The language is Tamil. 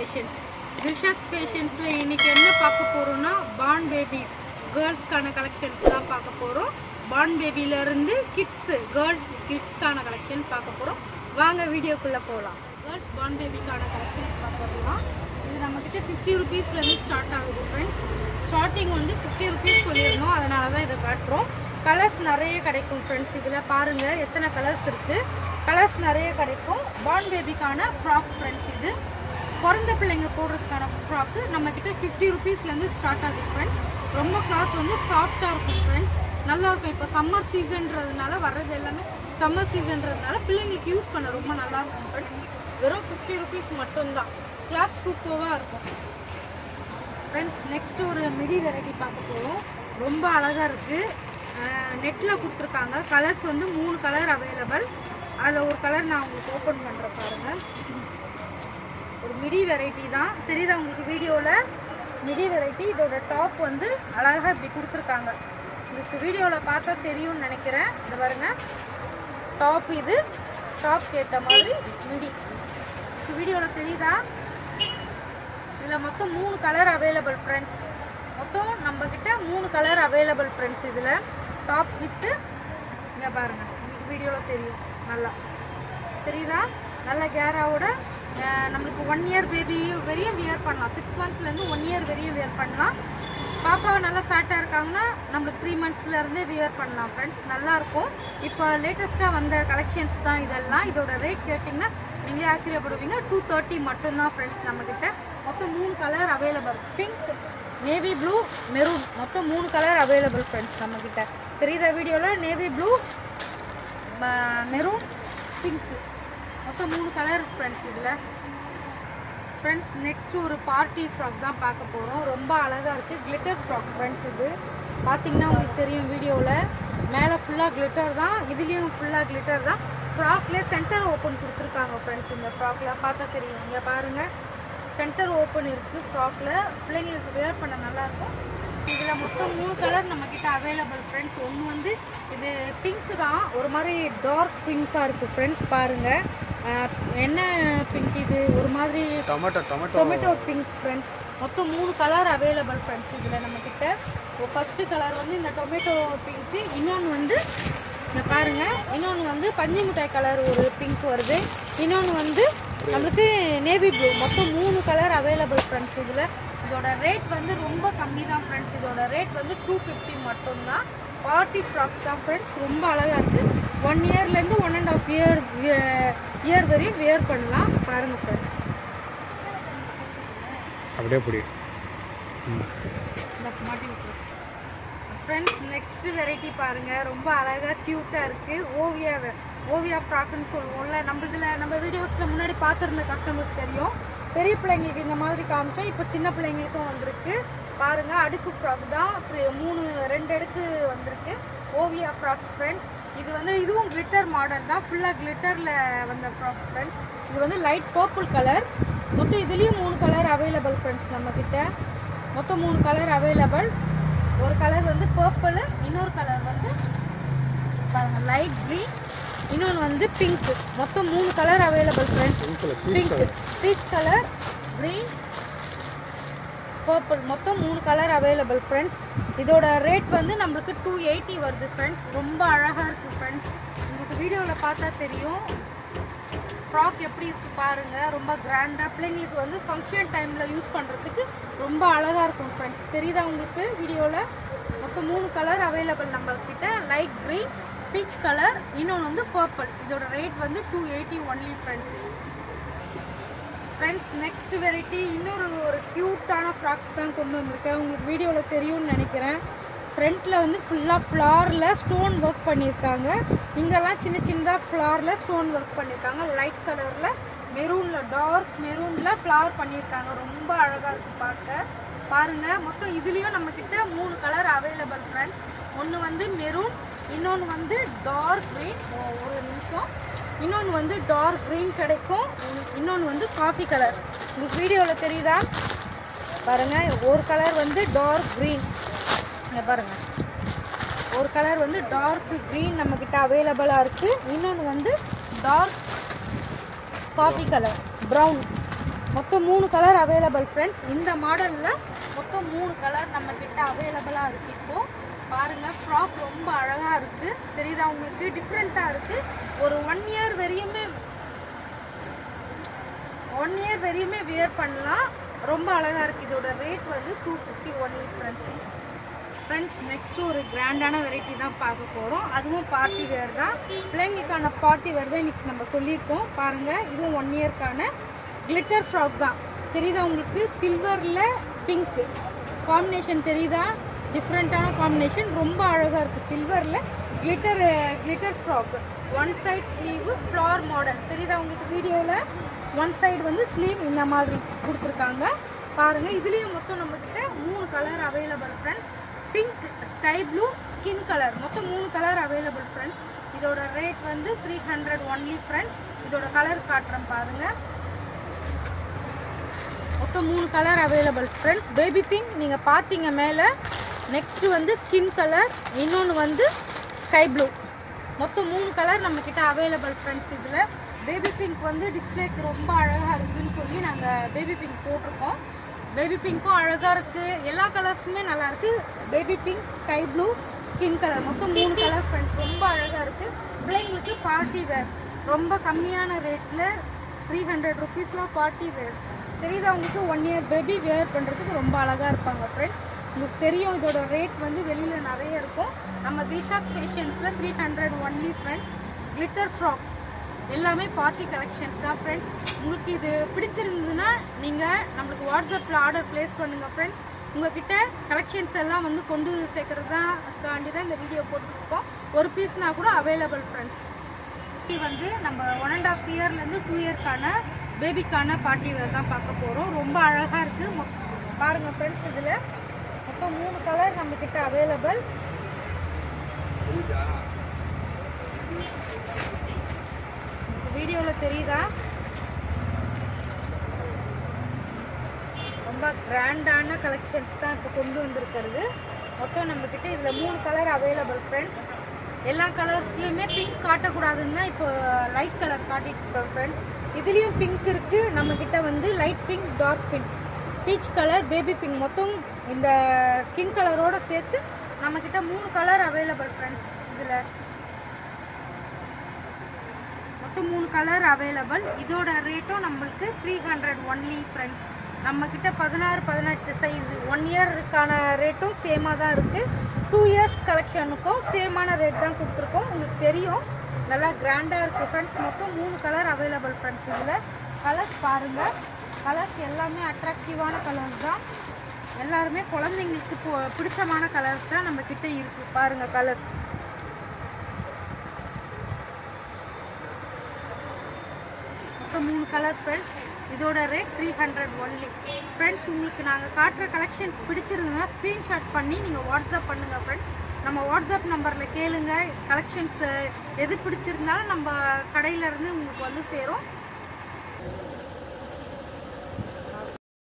ஃபேஷன்ஸ் தில்ஷாத் ஃபேஷன்ஸில் இன்னைக்கு என்ன பார்க்க போகிறோம்னா பான் பேபிஸ் கேர்ள்ஸ்க்கான கலெக்ஷன்ஸ் தான் பார்க்க போகிறோம் பான் பேபியிலேருந்து கிட்ஸு கேர்ள்ஸ் கிட்ஸ்க்கான கலெக்ஷன் பார்க்க போகிறோம் வாங்க வீடியோக்குள்ளே போகலாம் கேர்ள்ஸ் பான் பேபிக்கான கலெக்ஷன்ஸ் பார்க்க போகலாம் இது நம்மக்கிட்ட ஃபிஃப்டி ருபீஸ்லேருந்து ஸ்டார்ட் ஆகுது ஃப்ரெண்ட்ஸ் ஸ்டார்டிங் வந்து ஃபிஃப்டி ருபீஸ் சொல்லியிருந்தோம் அதனால தான் இதை காட்டுறோம் கலர்ஸ் நிறைய கிடைக்கும் ஃப்ரெண்ட்ஸ் இதில் பாருங்கள் எத்தனை கலர்ஸ் இருக்குது கலர்ஸ் நிறைய கிடைக்கும் பான் பேபிக்கான ஃப்ராக் ஃப்ரெண்ட்ஸ் இது பிறந்த பிள்ளைங்க போடுறதுக்கான ஃப்ராக்கு நம்மக்கிட்ட ஃபிஃப்டி ருபீஸ்லேருந்து ஸ்டார்ட் ஆகுது ஃப்ரெண்ட்ஸ் ரொம்ப கிளாத் வந்து சாஃப்டாக இருக்கும் ஃப்ரெண்ட்ஸ் நல்லா இருக்கும் இப்போ சம்மர் சீசன்றதுனால வர்றது எல்லாமே சம்மர் சீசன்றதுனால பிள்ளைங்களுக்கு யூஸ் பண்ண ரொம்ப நல்லா இருக்கும் ஃப்ரெண்ட்ஸ் வெறும் ஃபிஃப்டி ருபீஸ் மட்டும்தான் கிளாத் சூப்பராக இருக்கும் ஃப்ரெண்ட்ஸ் நெக்ஸ்ட் ஒரு மிடி வெரைட்டி பார்க்க போகிறோம் ரொம்ப அழகாக இருக்குது நெட்டில் கொடுத்துருக்காங்க கலர்ஸ் வந்து மூணு கலர் அவைலபிள் அதில் ஒரு கலர் நான் உங்களுக்கு ஓப்பன் பண்ணுறேன் பாருங்கள் ஒரு மிடி வெரைட்டி தான் தெரியுதா உங்களுக்கு வீடியோவில் மிடி வெரைட்டி இதோட டாப் வந்து அழகாக இப்படி கொடுத்துருக்காங்க உங்களுக்கு வீடியோவில் பார்த்தா தெரியும்னு நினைக்கிறேன் இந்த பாருங்க டாப் இது டாப் ஏற்ற மாதிரி மிடி வீடியோவில் தெரியுதா இதில் மொத்தம் மூணு கலர் அவைலபிள் ஃப்ரெண்ட்ஸ் மொத்தம் நம்மக்கிட்ட மூணு கலர் அவைலபிள் ஃப்ரெண்ட்ஸ் இதில் டாப் வித்து இங்கே பாருங்கள் வீடியோவில் தெரியும் நல்லா தெரியுதா நல்ல கேராவோட அஹ், நம்மளுக்கு ஒன் இயர் பேபி வரையும் வியர் பண்ணலாம் சிக்ஸ் மந்த்லேருந்து ஒன் இயர் வரையும் வியர் பண்ணலாம் பாப்பா நல்லா ஃபேட்டாக இருக்காங்கன்னா நம்மளுக்கு த்ரீ மந்த்ஸ்லேருந்தே வியர் பண்ணலாம் ஃப்ரெண்ட்ஸ் நல்லாயிருக்கும் இப்போ லேட்டஸ்ட்டாக வந்த கலெக்ஷன்ஸ் தான் இதெல்லாம் இதோட ரேட் கேட்டிங்கன்னா நீங்களே ஆச்சரியப்படுவீங்க டூ தேர்ட்டி மட்டும்தான் ஃப்ரெண்ட்ஸ் நம்மக்கிட்ட மொத்தம் மூணு colour available pink navy blue maroon மொத்தம் மூணு கலர் அவைலபிள் ஃப்ரெண்ட்ஸ் நம்மக்கிட்ட தெரியுத வீடியோவில் நேவி ப்ளூ மெரூன் பிங்க் மொத்தம் மூணு கலர் ஃப்ரெண்ட்ஸ் இதில் ஃப்ரெண்ட்ஸ் நெக்ஸ்ட் ஒரு பார்ட்டி ஃப்ராக் தான் பார்க்க போகிறோம் ரொம்ப அழகாக இருக்குது கிளிட்டர் ஃப்ராக் ஃப்ரெண்ட்ஸ் இது பார்த்தீங்கன்னா உங்களுக்கு தெரியும் வீடியோவில் மேலே ஃபுல்லாக கிளிட்டர் தான் இதுலேயும் ஃபுல்லாக கிளிட்டர் தான் ஃப்ராக்லேயே சென்டர் ஓப்பன் கொடுத்துருக்காங்க ஃப்ரெண்ட்ஸ் இந்த ஃப்ராக்கில் பார்த்தா தெரியும் இங்கே பாருங்கள் சென்டர் ஓப்பன் இருக்குது ஃப்ராக்கில் பிள்ளைங்களுக்கு வேர் பண்ண நல்லாயிருக்கும் இதில் மொத்தம் மூணு கலர் நம்மக்கிட்ட அவைலபிள் ஃப்ரெண்ட்ஸ் ஒன்று வந்து இது பிங்க் தான் ஒரு மாதிரி டார்க் பிங்க்காக இருக்குது ஃப்ரெண்ட்ஸ் பாருங்கள் அஹ், என்ன பிங்க் இது ஒரு மாதிரி tomato tomato tomato pink friends மொத்தம் மூணு கலர் அவைலபிள் ஃப்ரெண்ட்ஸ் இதில் நம்மக்கிட்ட ஃபஸ்ட்டு கலர் வந்து இந்த டொமேட்டோ பிங்க்கு இன்னொன்று வந்து இங்க பாருங்க இன்னொன்று வந்து பஞ்சு மிட்டாய் கலர் ஒரு பிங்க் வருது இன்னொன்று வந்து நம்மளுக்கு நேவி ப்ளூ மொத்தம் மூணு கலர் அவைலபிள் ஃப்ரெண்ட்ஸ் இதில் இதோட ரேட் வந்து ரொம்ப கம்மி தான் ஃப்ரெண்ட்ஸ் இதோட ரேட் வந்து டூ ஃபிஃப்டி மட்டும்தான் பார்ட்டி ஃப்ராக்ஸ் தான் ஃப்ரெண்ட்ஸ் ரொம்ப அழகாக இருக்குது ஒன் இயர்லேருந்து one and half year year வரையும் வியர் பண்ணலாம் பாருங்கள் ஃப்ரெண்ட்ஸ் அப்படியே புடி இந்த மாட்டி ஃப்ரெண்ட்ஸ் நெக்ஸ்ட் வெரைட்டி பாருங்க ரொம்ப அழகா க்யூட்டா இருக்கு ஓவியா வெ- ஓவியா ஃப்ராக்னு சொல்லுவோம்ல நம்ம இதுல நம்ம வீடியோஸ்ல முன்னாடி பார்த்துருந்த கஸ்டமருக்கு தெரியும் பெரிய பிள்ளைங்களுக்கு இந்த மாதிரி காமிச்சோம் இப்போ சின்ன பிள்ளைங்களுக்கும் வந்திருக்கு பாருங்க அடுக்கு ஃப்ராக் தான் த்ரி- மூணு ரெண்டு அடுக்கு வந்திருக்கு ஓவியா ஃப்ராக் ஃப்ரெண்ட்ஸ் இது வந்து இதுவும் கிளிட்டர் மாடல் தான் ஃபுல்லாக கிளிட்டரில் வந்த ஃப்ராக் ஃப்ரெண்ட்ஸ் இது வந்து லைட் பர்பிள் கலர் மொத்தம் இதுலேயும் மூணு கலர் அவைலபிள் ஃப்ரெண்ட்ஸ் நம்மக்கிட்ட மொத்தம் மூணு கலர் அவைலபிள் ஒரு கலர் வந்து பர்பிள் இன்னொரு கலர் வந்து பாருங்க லைட் க்ரீன் இன்னொன்று வந்து பிங்க் மொத்தம் மூணு colour available friends pink peach colour green purple மொத்தம் மூணு கலர் அவைலபிள் ஃப்ரெண்ட்ஸ் இதோட ரேட் வந்து நம்மளுக்கு டூ எயிட்டி வருது ஃப்ரெண்ட்ஸ் ரொம்ப அழகாக இருக்குது ஃப்ரெண்ட்ஸ் உங்களுக்கு வீடியோவில் பார்த்தா தெரியும் ஃப்ராக் எப்படி இருக்கு பாருங்க ரொம்ப கிராண்டாக பிள்ளைங்களுக்கு வந்து ஃபங்க்ஷன் டைமில் யூஸ் பண்ணுறதுக்கு ரொம்ப அழகாக இருக்கும் ஃப்ரெண்ட்ஸ் தெரியுதா உங்களுக்கு வீடியோவில் மொத்தம் மூணு கலர் அவைலபிள் நம்மக்கிட்ட லைட் க்ரீன் பீச் கலர் இன்னொன்று வந்து பர்பிள் இதோட ரேட் வந்து two eighty only friends friends next variety இன்னொரு ஒரு க்யூட்டான ஃப்ராக்ஸ் தான் கொண்டு வந்திருக்கேன் உங்களுக்கு வீடியோவில் தெரியும்னு நினைக்கிறேன் ஃப்ரண்ட்டில் வந்து ஃபுல்லாக ஃப்ளாரில் ஸ்டோன் ஒர்க் பண்ணியிருக்காங்க இங்கெல்லாம் சின்ன சின்னதாக ஃப்ளாரில் ஸ்டோன் ஒர்க் பண்ணியிருக்காங்க லைட் கலரில் மெரூனில் டார்க் மெரூனில் ஃப்ளவர் பண்ணியிருக்காங்க ரொம்ப அழகாக இருக்குது பார்க்க பாருங்கள் மொத்தம் இதுலேயும் நம்மக்கிட்ட மூணு கலர் அவைலபிள் ஃப்ரெண்ட்ஸ் ஒன்று வந்து மெரூன் இன்னொன்று வந்து டார்க் க்ரீன் ஒரு நிமிஷம் இன்னொன்று வந்து டார்க் க்ரீன் கிடைக்கும் இன்னொன்று வந்து காஃபி கலர் உங்களுக்கு வீடியோவில் தெரியுதா பாருங்கள் ஒரு கலர் வந்து டார்க் க்ரீன் இங்கே பாருங்கள் ஒரு கலர் வந்து டார்க் க்ரீன் நம்மக்கிட்ட அவைலபிளாக இருக்குது இன்னொன்று வந்து டார்க் காஃபி கலர் ப்ரௌன் மொத்தம் மூணு கலர் அவைலபிள் ஃப்ரெண்ட்ஸ் இந்த மாடலில் மொத்தம் மூணு கலர் நம்ம கிட்ட அவைலபிளாக இருக்கு இப்போ பாருங்க ஃப்ராக் ரொம்ப அழகாக இருக்கு தெரியுதா உங்களுக்கு டிஃப்ரெண்ட்டாக இருக்கு ஒரு ஒன் இயர் வரையுமே ஒன் இயர் வரையுமே வியர் பண்ணலாம் ரொம்ப அழகாக இருக்குது இதோட ரேட் வந்து two fifty one friends friends next ஒரு கிராண்டான வெரைட்டி தான் பார்க்க போகிறோம் அதுவும் பார்ட்டி வேர் தான் பிள்ளைங்களுக்கான பார்ட்டி வேர் தான் இன்னைக்கு நம்ம சொல்லியிருக்கோம் பாருங்கள் இதுவும் ஒன் இயர்க்கான கிளிட்டர் ஃப்ராக் தான் தெரியுதா உங்களுக்கு சில்வரில் பிங்க்கு காம்பினேஷன் தெரியுதா டிஃப்ரெண்ட்டான காம்பினேஷன் ரொம்ப அழகாக இருக்குது சில்வரில் glitter glitter frock one side sleeve flare model தெரியுதா உங்களுக்கு வீடியோவில் ஒன் சைடு வந்து ஸ்லீவ் இந்த மாதிரி கொடுத்துருக்காங்க பாருங்கள் இதுலேயும் மொத்தம் நம்மக்கிட்ட மூணு colour available friends pink sky blue skin colour மொத்தம் மூணு கலர் அவைலபிள் ஃப்ரெண்ட்ஸ் இதோட ரேட் வந்து த்ரீ ஹண்ட்ரட் ஒன்லி ஃப்ரெண்ட்ஸ் இதோட கலர் காட்டுறேன் பாருங்கள் மொத்தம் மூணு colour available friends baby pink நீங்கள் பார்த்தீங்க மேலே நெக்ஸ்ட்டு வந்து ஸ்கின் கலர் இன்னொன்று வந்து ஸ்கை ப்ளூ மொத்தம் மூணு கலர் நம்மக்கிட்ட அவைலபிள் ஃப்ரெண்ட்ஸ் இதில் பேபி பிங்க் வந்து டிஸ்பிளேக்கு ரொம்ப அழகாக இருக்குதுன்னு சொல்லி நாங்கள் பேபி பிங்க் போட்டிருக்கோம் பேபி பிங்க்கும் அழகாக இருக்குது எல்லா கலர்ஸுமே நல்லா இருக்குது baby pink sky blue skin colour மொத்தம் மூணு கலர் ஃப்ரெண்ட்ஸ் ரொம்ப அழகாக இருக்குது பிள்ளைங்களுக்கு பார்ட்டி வேர் ரொம்ப கம்மியான ரேட்டில் த்ரீ ஹண்ட்ரட் ருபீஸில் பார்ட்டி வேர்ஸ் தெரியுதா உங்களுக்கு ஒன் இயர் பேபி வேர் பண்ணுறதுக்கு ரொம்ப அழகாக இருப்பாங்க ஃப்ரெண்ட்ஸ் உங்களுக்கு தெரியும் இதோட ரேட் வந்து வெளியில் நிறைய இருக்கும் நம்ம தீஷாக் ஃபேஷன்ஸில் three hundred only friends glitter frocks எல்லாமே பார்ட்டி கலெக்ஷன்ஸ் தான் ஃப்ரெண்ட்ஸ் உங்களுக்கு இது பிடிச்சிருந்ததுன்னா நீங்கள் நம்மளுக்கு வாட்ஸ்அப்பில் ஆர்டர் ப்ளேஸ் பண்ணுங்கள் ஃப்ரெண்ட்ஸ் உங்ககிட்ட கலெக்ஷன்ஸ் எல்லாம் வந்து கொண்டு சேர்க்கறது தான் அதுக்காண்டி தான் இந்த வீடியோ போட்டுருக்கோம் ஒரு பீஸ்னா கூட அவைலபிள் ஃப்ரெண்ட்ஸ் இது வந்து நம்ம ஒன் அண்ட் ஆஃப் இயர்லேருந்து டூ இயர்க்கான பேபிக்கான பார்ட்டி வேர் தான் பார்க்க போகிறோம் ரொம்ப அழகாக இருக்குது பாருங்கள் ஃப்ரெண்ட்ஸ் இதில் மொத்தம் மூணு கலர் நம்மக்கிட்ட அவைலபிள் வீடியோவில் தெரியுதா ரொம்ப கிராண்டான கலெக்ஷன்ஸ் தான் இப்போ கொண்டு வந்திருக்கிறது மொத்தம் நம்மக்கிட்ட இதில் மூணு கலர் அவைலபிள் ஃப்ரெண்ட்ஸ் எல்லா கலர்ஸ்லையுமே பிங்க் காட்டக்கூடாதுன்னு தான் இப்போ லைட் கலர் காட்டிட்டு இருக்கோம் ஃப்ரெண்ட்ஸ் இதுலேயும் பிங்க் இருக்குது நம்மக்கிட்ட வந்து light pink dark pink peach colour baby pink மொத்தம் இந்த ஸ்கின் கலரோட சேர்த்து நம்மக்கிட்ட மூணு கலர் அவைலபிள் ஃப்ரெண்ட்ஸ் இதில் மொத்தம் மூணு கலர் அவைலபிள் இதோட ரேட்டும் நம்மளுக்கு த்ரீ ஹண்ட்ரட் ஒன்லி ஃப்ரெண்ட்ஸ் நம்மக்கிட்ட பதினாறு பதினெட்டு சைஸ் ஒன் இயருக்கான ரேட்டும் சேமாக தான் இருக்குது டூ இயர்ஸ் கலெக்ஷனுக்கும் சேமான ரேட் தான் கொடுத்துருக்கோம் உங்களுக்கு தெரியும் நல்லா கிராண்டாக இருக்குது ஃப்ரெண்ட்ஸ் மொத்தம் மூணு கலர் அவைலபிள் ஃப்ரெண்ட்ஸ் இதில் கலர்ஸ் பாருங்கள் கலர்ஸ் எல்லாமே அட்ராக்டிவான கலர்ஸ் தான் எல்லாருமே குழந்தைங்களுக்கு போ- பிடிச்சமான கலர்ஸ் தான் நம்மக்கிட்ட இருக்குது பாருங்கள் கலர்ஸ் மொத்தம் மூணு கலர் ஃப்ரெண்ட்ஸ் இதோட rate three hundred only friends உங்களுக்கு நாங்கள் காட்டுற கலெக்ஷன்ஸ் பிடிச்சிருந்ததுன்னா ஸ்க்ரீன்ஷாட் பண்ணி நீங்கள் வாட்ஸ்அப் பண்ணுங்கள் ஃப்ரெண்ட்ஸ் நம்ம வாட்ஸ்அப் நம்பரில் கேளுங்க கலெக்ஷன்ஸ் எது பிடிச்சிருந்தாலும் நம்ம கடையிலேருந்து உங்களுக்கு வந்து சேரும்